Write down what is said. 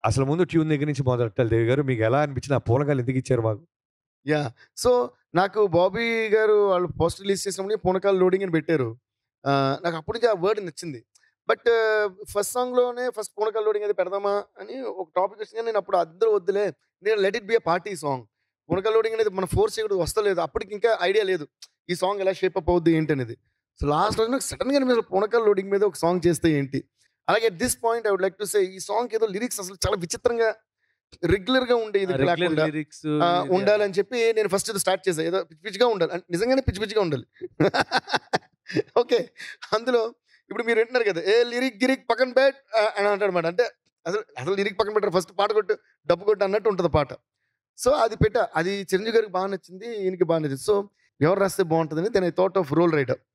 అసలు ముందు ట్యూన్ దగ్గర నుంచి మొదలెట్టాలి దేవి గారు. మీకు ఎలా అనిపించింది? ఆ పూనకాలు ఎందుకు ఇచ్చారు మాకు? యాహ్! సో, నాకు బాబీ గారు వాళ్ళు పోస్టర్ రిలీజ్ చేసినప్పుడు పూనకాలు లోడింగ్ అని పెట్టారు. ఆహ్, నాకు అప్పటి నుంచి ఆ వర్డ్ నచ్చింది. బట్ ఫస్ట్ సాంగ్‌లోనే ఫస్ట్ పూనకాలు లోడింగ్ అది పెడదామా అని ఒక టాపిక్ వచ్చింది కానీ నేను అప్పుడు అందరూ వద్దులే. నేను let it be a party song. పూనకాలు లోడింగ్ అనేది మనం ఫోర్స్ చేయకూడదు వస్తలేదు. అప్పటికి ఇంకా ఐడియా లేదు. ఈ సాంగ్ ఎలా షేప్ అప్ అవుద్ది ఏంటి అనేది. సో, లాస్ట్ రోజు నాకు సడెన్‌గా అనిపించింది పూనకాలు లోడింగ్ మీద ఒక సాంగ్ చేస్తే ఏంటి? అలాగే at this point I would like to say ఈ సాంగ్‌కి ఏదో లిరిక్స్ అసలు చాలా విచిత్రంగా రెగ్యులర్‌గా ఉండేది రెగ్యులర్ లేకుండా లిరిక్స్ ఆ! ఉండాలని చెప్పి నేను ఫస్ట్ ఇది స్టార్ట్ చేశా. ఏదో పిచ్చి పిచ్చిగా ఉండాలి. అంటే నిజంగానే పిచ్చి పిచ్చిగా ఉండాలి. ఓకే. అందులో ఇప్పుడు మీరు వింటున్నారు కదా! ఏ లిరిక్ గిరిక్ పక్కన పెట్ ఆహ్, అని అంటాడన్నమాట. అంటే అసలు అసలు లిరిక్ పక్కన పెట్టరు. ఫస్ట్ పాట కొట్టు, డప్పు కొట్టు అన్నట్టు ఉంటది పాట. సో, అది పెట్టా. అది చిరంజీవి గారికి బాగా నచ్చింది. ఈయనకి బాగా నచ్చింది. సో, ఎవరు రాస్తే బాగుంటదని then I thought of role writer.